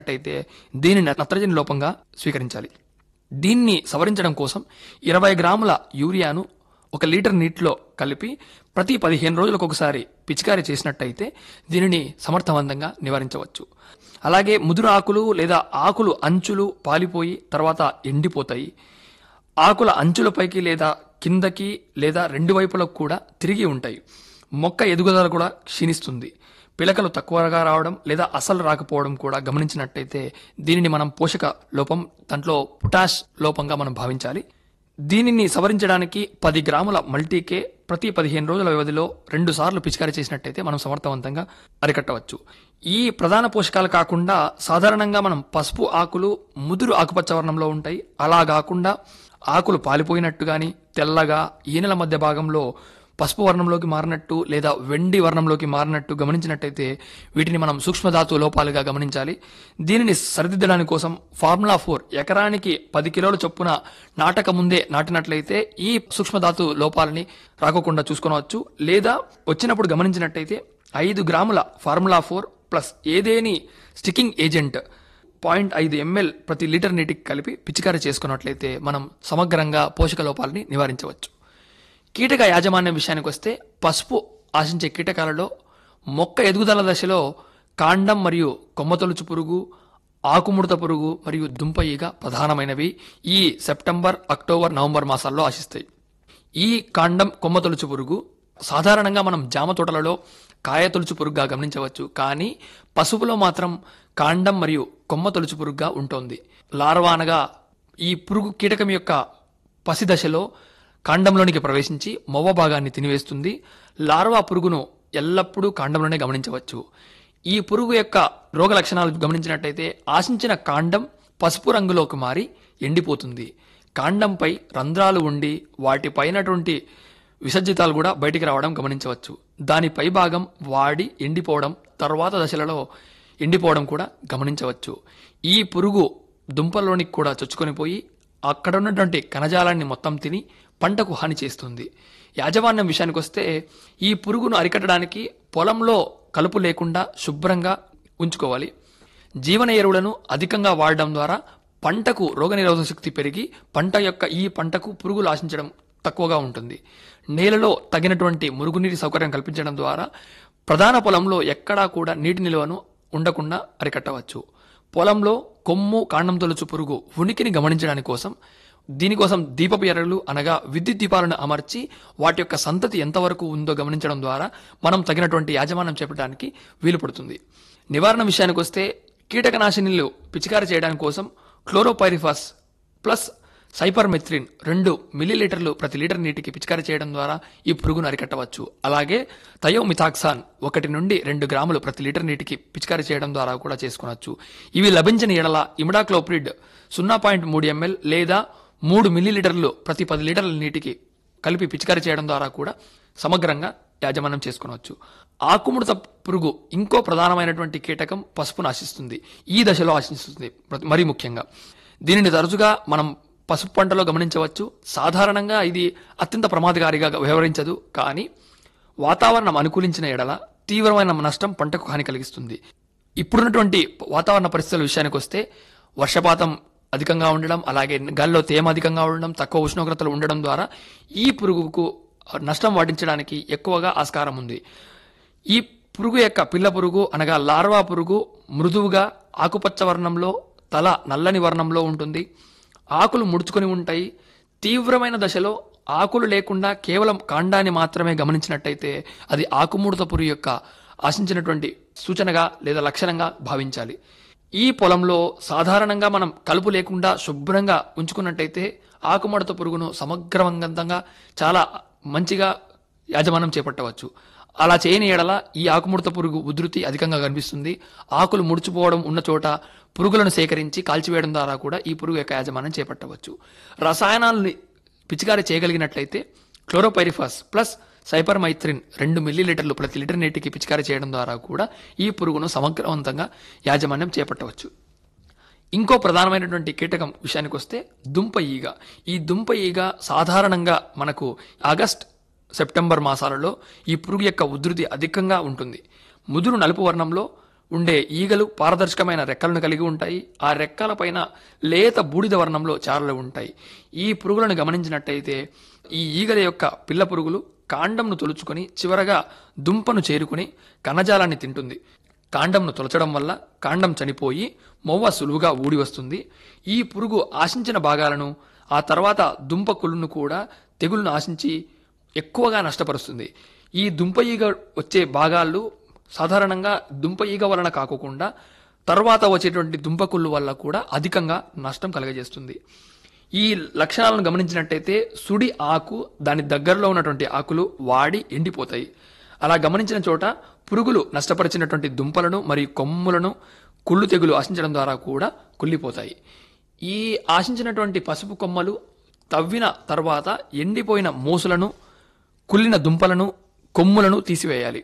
అయితే దీనిని నత్రజని లోపంగా స్వీకరించాలి దీన్ని సవరించడం కోసం ఇరవై గ్రాముల యూరియాను ఒక లీటర్ నీటిలో కలిపి ప్రతి పదిహేను రోజులకు ఒకసారి పిచికారీ చేసినట్టయితే దీనిని సమర్థవంతంగా నివారించవచ్చు అలాగే ముదురు ఆకులు లేదా ఆకులు అంచులు పాలిపోయి తర్వాత ఎండిపోతాయి ఆకుల అంచులపైకి లేదా కిందకి లేదా రెండు వైపులకు కూడా తిరిగి ఉంటాయి మొక్క ఎదుగుదల కూడా క్షీణిస్తుంది పిలకలు తక్కువగా రావడం లేదా అసలు రాకపోవడం కూడా గమనించినట్టయితే దీనిని మనం పోషక లోపం దాంట్లో పొటాష్ లోపంగా మనం భావించాలి దీనిని సవరించడానికి పది గ్రాముల మల్టీకే ప్రతి పదిహేను రోజుల వ్యవధిలో రెండు సార్లు పిచికారీ చేసినట్టయితే మనం సమర్థవంతంగా అరికట్టవచ్చు ఈ ప్రధాన పోషకాలు కాకుండా సాధారణంగా మనం పసుపు ఆకులు ముదురు ఆకుపచ్చ వర్ణంలో ఉంటాయి అలా కాకుండా ఆకులు పాలిపోయినట్టు గాని తెల్లగా ఈనెల మధ్య భాగంలో పసుపు వర్ణంలోకి మారినట్టు లేదా వెండి వర్ణంలోకి మారినట్టు గమనించినట్టయితే వీటిని మనం సూక్ష్మధాతు లోపాలుగా గమనించాలి దీనిని సరిదిద్దడానికి కోసం ఫార్ములా ఫోర్ ఎకరానికి పది కిలోల చొప్పున నాటక ముందే నాటినట్లయితే ఈ సూక్ష్మధాతు లోపాలని రాకోకుండా చూసుకోవచ్చు లేదా వచ్చినప్పుడు గమనించినట్టయితే ఐదు గ్రాముల ఫార్ములా ఫోర్ ప్లస్ ఏదేని స్టికింగ్ ఏజెంట్ పాయింట్ ఐదు ఎంఎల్ ప్రతి లీటర్ నీటికి కలిపి పిచికారీ చేసుకున్నట్లయితే మనం సమగ్రంగా పోషక లోపాలని నివారించవచ్చు కీటక యాజమాన్యం విషయానికి వస్తే పసుపు ఆశించే కీటకాలలో మొక్క ఎదుగుదల దశలో కాండం మరియు కొమ్మతొలుచు పురుగు ఆకుముడత పురుగు మరియు దుంప ఈగ ప్రధానమైనవి ఈ సెప్టెంబర్ అక్టోబర్ నవంబర్ మాసాల్లో ఆశిస్తాయి ఈ కాండం కొమ్మ తొలుచు పురుగు సాధారణంగా మనం జామ తోటలలో కాయ తొలుచు పురుగుగా గమనించవచ్చు కానీ పసుపులో మాత్రం కాండం మరియు కొమ్మ తొలుచు పురుగుగా ఉంటుంది లార్వా అనగా ఈ పురుగు కీటకం యొక్క పసి దశలో కాండంలోనికి ప్రవేశించి మొవ్వ భాగాన్ని తినివేస్తుంది లార్వా పురుగును ఎల్లప్పుడూ కాండంలోనే గమనించవచ్చు ఈ పురుగు యొక్క రోగ లక్షణాలు గమనించినట్టయితే ఆశించిన కాండం పసుపు రంగులోకి మారి ఎండిపోతుంది కాండంపై రంధ్రాలు ఉండి వాటిపైనటువంటి విసర్జితాలు కూడా బయటికి రావడం గమనించవచ్చు దాని పై భాగం వాడి ఎండిపోవడం తర్వాత దశలలో ఎండిపోవడం కూడా గమనించవచ్చు ఈ పురుగు దుంపల్లోనికి కూడా చొచ్చుకొని పోయి అక్కడ ఉన్నటువంటి కణజాలాన్ని మొత్తం తిని పంటకు హాని చేస్తుంది యాజమాన్యం విషయానికి వస్తే ఈ పురుగును అరికట్టడానికి పొలంలో కలుపు లేకుండా శుభ్రంగా ఉంచుకోవాలి జీవన ఎరువులను అధికంగా వాడడం ద్వారా పంటకు రోగనిరోధక శక్తి పెరిగి పంట యొక్క ఈ పంటకు పురుగులు ఆశించడం తక్కువగా ఉంటుంది నేలలో తగినటువంటి మురుగునీటి సౌకర్యం కల్పించడం ద్వారా ప్రధాన పొలంలో ఎక్కడా కూడా నీటి నిల్వను ఉండకుండా అరికట్టవచ్చు పొలంలో కొమ్ము కాండం తొలుచు పురుగు ఉనికిని గమనించడానికి కోసం దీనికోసం దీపపు ఎర్రలు అనగా విద్యుత్ దీపాలను అమర్చి వాటి యొక్క సంతతి ఎంతవరకు ఉందో గమనించడం ద్వారా మనం తగినటువంటి యాజమాన్యం చేపట్టడానికి వీలు పడుతుంది నివారణ విషయానికి వస్తే కీటకనాశినిలు పిచికారి చేయడానికి కోసం క్లోరోపైరిఫాస్ ప్లస్ సైపర్మెథ్రిన్ రెండు మిల్లీలీటర్లు ప్రతి లీటర్ నీటికి పిచికారి చేయడం ద్వారా ఈ పురుగును అరికట్టవచ్చు అలాగే థయోమిథాక్సాన్ ఒకటి నుండి రెండు గ్రాములు ప్రతి లీటర్ నీటికి పిచికారి చేయడం ద్వారా కూడా చేసుకోవచ్చు ఇవి లభించని ఎడల ఇమిడాక్లోప్రిడ్ సున్నా పాయింట్ మూడు ఎంఎల్ లేదా మూడు మిల్లీలీటర్లు ప్రతి పది లీటర్ల నీటికి కలిపి పిచికారి చేయడం ద్వారా కూడా సమగ్రంగా యాజమాన్యం చేసుకోవచ్చు ఆకుముడత పురుగు ఇంకో ప్రధానమైనటువంటి కీటకం పసుపును ఆశిస్తుంది ఈ దశలో ఆశిస్తుంది ప్రతి- మరీ ముఖ్యంగా దీనిని తరచుగా మనం పసుపు పంటలో గమనించవచ్చు సాధారణంగా ఇది అత్యంత ప్రమాదకారిగా వ్యవహరించదు కానీ వాతావరణం అనుకూలించిన ఎడల తీవ్రమైన నష్టం పంటకు హాని కలిగిస్తుంది ఇప్పుడున్నటువంటి వాతావరణ పరిస్థితుల విషయానికి వస్తే వర్షపాతం అధికంగా ఉండడం అలాగే గాలిలో తేమ అధికంగా ఉండడం తక్కువ ఉష్ణోగ్రతలు ఉండడం ద్వారా ఈ పురుగుకు నష్టం వాటించడానికి ఎక్కువగా ఆస్కారం ఉంది ఈ పురుగు యొక్క పిల్ల పురుగు అనగా లార్వా పురుగు మృదువుగా ఆకుపచ్చ వర్ణంలో తల నల్లని వర్ణంలో ఉంటుంది ఆకులు ముడుచుకొని ఉంటాయి తీవ్రమైన దశలో ఆకులు లేకుండా కేవలం కాండాన్ని మాత్రమే గమనించినట్టయితే అది ఆకుముడత పురుగు యొక్క ఆశించినటువంటి సూచనగా లేదా లక్షణంగా భావించాలి ఈ పొలంలో సాధారణంగా మనం కలుపు లేకుండా శుభ్రంగా ఉంచుకున్నట్టయితే ఆకుముడత పురుగును సమగ్రవంతంగా చాలా మంచిగా యాజమాన్యం చేపట్టవచ్చు అలా చేయని ఎడల ఈ ఆకుముడత పురుగు ఉధృతి అధికంగా కనిపిస్తుంది ఆకులు ముడుచుపోవడం ఉన్న చోట పురుగులను సేకరించి కాల్చివేయడం ద్వారా కూడా ఈ పురుగు యొక్క యాజమాన్యం చేపట్టవచ్చు రసాయనాలని పిచికారీ చేయగలిగినట్లయితే క్లోరోపైరిఫాస్ ప్లస్ సైపర్మైథ్రిన్ రెండు మిల్లీలీటర్లు ప్రతి లీటర్ నీటికి పిచికారీ చేయడం ద్వారా కూడా ఈ పురుగును సమగ్రవంతంగా యాజమాన్యం చేపట్టవచ్చు ఇంకో ప్రధానమైనటువంటి కీటకం విషయానికి వస్తే దుంప ఈగ ఈ దుంప ఈగ సాధారణంగా మనకు ఆగస్ట్ సెప్టెంబర్ మాసాలలో ఈ పురుగు యొక్క ఉధృతి అధికంగా ఉంటుంది ముదురు నలుపు వర్ణంలో ఉండే ఈగలు పారదర్శకమైన రెక్కలను కలిగి ఉంటాయి ఆ రెక్కల పైన లేత బూడిద వర్ణంలో చారలు ఉంటాయి ఈ పురుగులను గమనించినట్టయితే ఈ ఈగల యొక్క పిల్ల పురుగులు కాండంను తొలుచుకొని చివరగా దుంపను చేరుకుని కణజాలాన్ని తింటుంది కాండంను తొలచడం వల్ల కాండం చనిపోయి మొవ్వ సులువుగా ఊడి వస్తుంది ఈ పురుగు ఆశించిన భాగాలను ఆ తర్వాత దుంప కుళ్ళును కూడా తెగులును ఆశించి ఎక్కువగా నష్టపరుస్తుంది ఈ దుంప ఈగ వచ్చే భాగాలు సాధారణంగా దుంప ఈగ వలన కాకోకుండా తర్వాత వచ్చేటువంటి దుంపకుళ్ళు వల్ల కూడా అధికంగా నష్టం కలగజేస్తుంది ఈ లక్షణాలను గమనించినట్టయితే సుడి ఆకు దాని దగ్గరలో ఉన్నటువంటి ఆకులు వాడి ఎండిపోతాయి అలా గమనించిన చోట పురుగులు నష్టపరిచినటువంటి దుంపలను మరియు కొమ్ములను కుళ్ళు తెగులు ఆశించడం ద్వారా కూడా కుళ్ళిపోతాయి ఈ ఆశించినటువంటి పసుపు కొమ్మలు తవ్విన తర్వాత ఎండిపోయిన మోసులను కుళ్ళిన దుంపలను కొమ్ములను తీసివేయాలి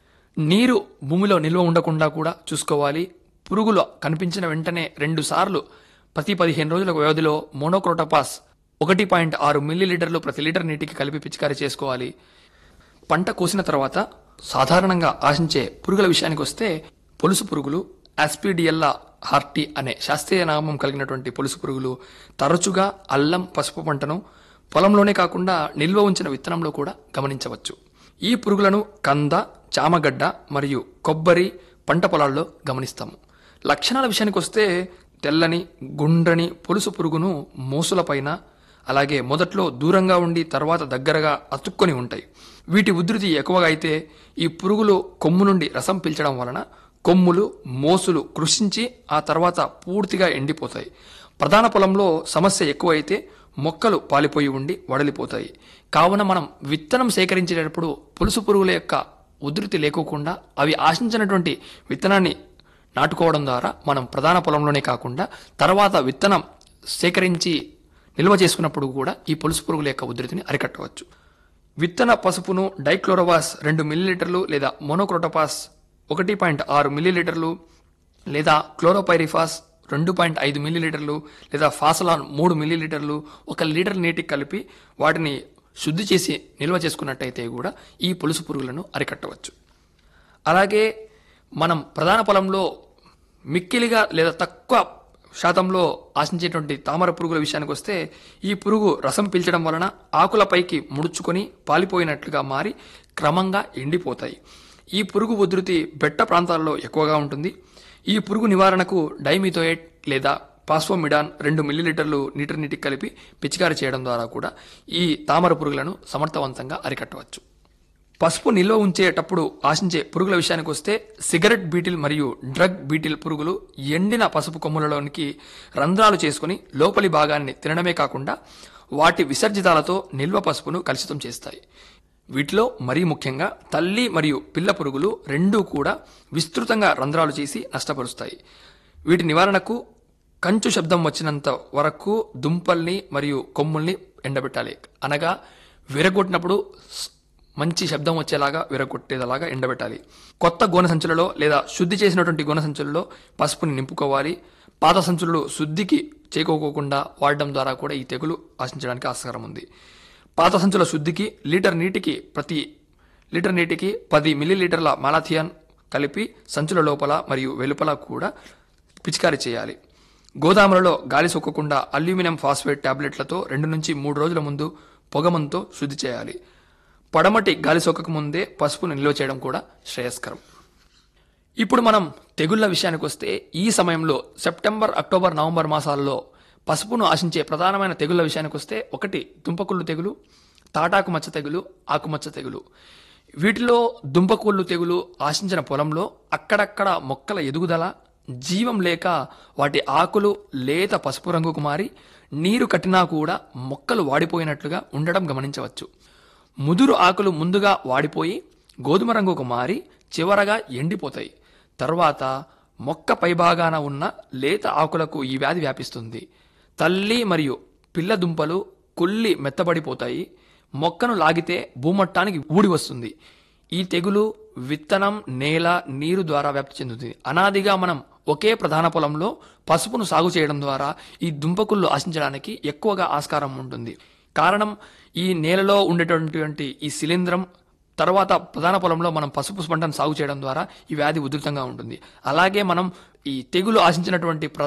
నీరు భూమిలో నిల్వ ఉండకుండా కూడా చూసుకోవాలి పురుగులు కనిపించిన వెంటనే రెండు సార్లు ప్రతి పదిహేను రోజుల వ్యవధిలో మోనోక్రోటోపాస్ ఒకటి పాయింట్ ఆరు మిల్లీలీటర్లు ప్రతి లీటర్ నీటికి కలిపి పిచికారీ చేసుకోవాలి పంట కోసిన తర్వాత సాధారణంగా ఆశించే పురుగుల విషయానికి వస్తే పొలుసు పురుగులు ఆస్పిడియల్లా హార్టీ అనే శాస్త్రీయ నామం కలిగినటువంటి పొలుసు పురుగులు తరచుగా అల్లం పసుపు పంటను పొలంలోనే కాకుండా నిల్వ ఉంచిన విత్తనంలో కూడా గమనించవచ్చు ఈ పురుగులను కంద చామగడ్డ మరియు కొబ్బరి పంట పొలాల్లో గమనిస్తాము లక్షణాల విషయానికి వస్తే తెల్లని గుండ్రని పొలుసు పురుగును మోసులపైన అలాగే మొదట్లో దూరంగా ఉండి తర్వాత దగ్గరగా అతుక్కొని ఉంటాయి వీటి ఉధృతి ఎక్కువగా అయితే ఈ పురుగులు కొమ్ము నుండి రసం పీల్చడం వలన కొమ్ములు మోసులు కృషించి ఆ తర్వాత పూర్తిగా ఎండిపోతాయి ప్రధాన పొలంలో సమస్య ఎక్కువైతే మొక్కలు పాలిపోయి ఉండి వడలిపోతాయి కావున మనం విత్తనం సేకరించేటప్పుడు పులుసు పురుగుల యొక్క ఉధృతి లేకోకుండా అవి ఆశించినటువంటి విత్తనాన్ని నాటుకోవడం ద్వారా మనం ప్రధాన పొలంలోనే కాకుండా తర్వాత విత్తనం సేకరించి నిల్వ చేసుకున్నప్పుడు కూడా ఈ పొలుసు పురుగుల యొక్క ఉధృతిని అరికట్టవచ్చు విత్తన పసుపును డైక్లోరోవాస్ రెండు మిల్లీలీటర్లు లేదా మోనోక్రోటోపాస్ ఒకటి పాయింట్ ఆరు మిల్లీలీటర్లు లేదా క్లోరోపైరిఫాస్ రెండు పాయింట్ ఐదు మిల్లీలీటర్లు లేదా ఫాసలాన్ మూడు మిల్లీలీటర్లు ఒక లీటర్ నీటికి కలిపి వాటిని శుద్ధి చేసి నిల్వ చేసుకున్నట్టయితే కూడా ఈ పులుసు పురుగులను అరికట్టవచ్చు అలాగే మనం ప్రధాన పొలంలో మిక్కిలిగా లేదా తక్కువ శాతంలో ఆశించేటువంటి తామర పురుగుల విషయానికి వస్తే ఈ పురుగు రసం పీల్చడం వలన ఆకులపైకి ముడుచుకొని పాలిపోయినట్లుగా మారి క్రమంగా ఎండిపోతాయి ఈ పురుగు ఉధృతి బెట్ట ప్రాంతాల్లో ఎక్కువగా ఉంటుంది ఈ పురుగు నివారణకు డైమిథోయేట్ లేదా పాస్ఫోమిడాన్ రెండు మిల్లీలీటర్లు నీటర్ నీటికి కలిపి పిచికారి చేయడం ద్వారా కూడా ఈ తామర పురుగులను సమర్థవంతంగా అరికట్టవచ్చు పసుపు నిల్వ ఉంచేటప్పుడు ఆశించే పురుగుల విషయానికి వస్తే సిగరెట్ బీటిల్ మరియు డ్రగ్ బీటిల్ పురుగులు ఎండిన పసుపు కొమ్ములలోనికి రంధ్రాలు చేసుకుని లోపలి భాగాన్ని తినడమే కాకుండా వాటి విసర్జితాలతో నిల్వ పసుపును కలుషితం చేస్తాయి వీటిలో మరీ ముఖ్యంగా తల్లి మరియు పిల్ల పురుగులు రెండూ కూడా విస్తృతంగా రంధ్రాలు చేసి నష్టపరుస్తాయి వీటి నివారణకు కంచు శబ్దం వచ్చినంత వరకు దుంపల్ని మరియు కొమ్ముల్ని ఎండబెట్టాలి అనగా విరగొట్టినప్పుడు స్- మంచి శబ్దం వచ్చేలాగా విరగొట్టేలాగా ఎండబెట్టాలి కొత్త గోన సంచులలో లేదా శుద్ధి చేసినటువంటి గోన సంచులలో పసుపుని నింపుకోవాలి పాత సంచులు శుద్ధికి చేకోకోకుండా వాడడం ద్వారా కూడా ఈ తెగులు ఆశించడానికి ఆస్కారం ఉంది పాత సంచుల శుద్ధికి లీటర్ నీటికి ప్రతి లీటర్ నీటికి పది మిల్లీలీటర్ల మాలాథియాన్ కలిపి సంచుల లోపల మరియు వెలుపల కూడా పిచికారీ చేయాలి గోదాములలో గాలి సోకకుండా అల్యూమినియం ఫాస్ఫేట్ టాబ్లెట్లతో రెండు నుంచి మూడు రోజుల ముందు పొగమంతో శుద్ధి చేయాలి పడమటి గాలి సోకక ముందే పసుపును నిల్వ చేయడం కూడా శ్రేయస్కరం ఇప్పుడు మనం తెగుళ్ల విషయానికి వస్తే ఈ సమయంలో సెప్టెంబర్ అక్టోబర్ నవంబర్ మాసాల్లో పసుపును ఆశించే ప్రధానమైన తెగుళ్ల విషయానికి వస్తే ఒకటి దుంపకుళ్ళు తెగులు తాటాకు మచ్చ తెగులు ఆకుమచ్చ తెగులు వీటిలో దుంపకుళ్ళు తెగులు ఆశించిన పొలంలో అక్కడక్కడ మొక్కల ఎదుగుదల జీవం లేక వాటి ఆకులు లేత పసుపు రంగుకు మారి నీరు కట్టినా కూడా మొక్కలు వాడిపోయినట్లుగా ఉండడం గమనించవచ్చు ముదురు ఆకులు ముందుగా వాడిపోయి గోధుమ రంగుకు మారి చివరగా ఎండిపోతాయి తర్వాత మొక్క పైభాగాన ఉన్న లేత ఆకులకు ఈ వ్యాధి వ్యాపిస్తుంది తల్లి మరియు పిల్ల దుంపలు కుళ్ళి మెత్తబడిపోతాయి మొక్కను లాగితే భూమట్టానికి ఊడి వస్తుంది ఈ తెగులు విత్తనం నేల నీరు ద్వారా వ్యాప్తి చెందుతుంది అనాదిగా మనం ఒకే ప్రధాన పొలంలో పసుపును సాగు చేయడం ద్వారా ఈ దుంపకుళ్ళు ఆశించడానికి ఎక్కువగా ఆస్కారం ఉంటుంది కారణం ఈ నేలలో ఉండేటటువంటి ఈ శిలీంధ్రం తర్వాత ప్రధాన పొలంలో మనం పసుపు పంటను సాగు చేయడం ద్వారా ఈ వ్యాధి ఉధృతంగా ఉంటుంది అలాగే మనం ఈ తెగులు ఆశించినటువంటి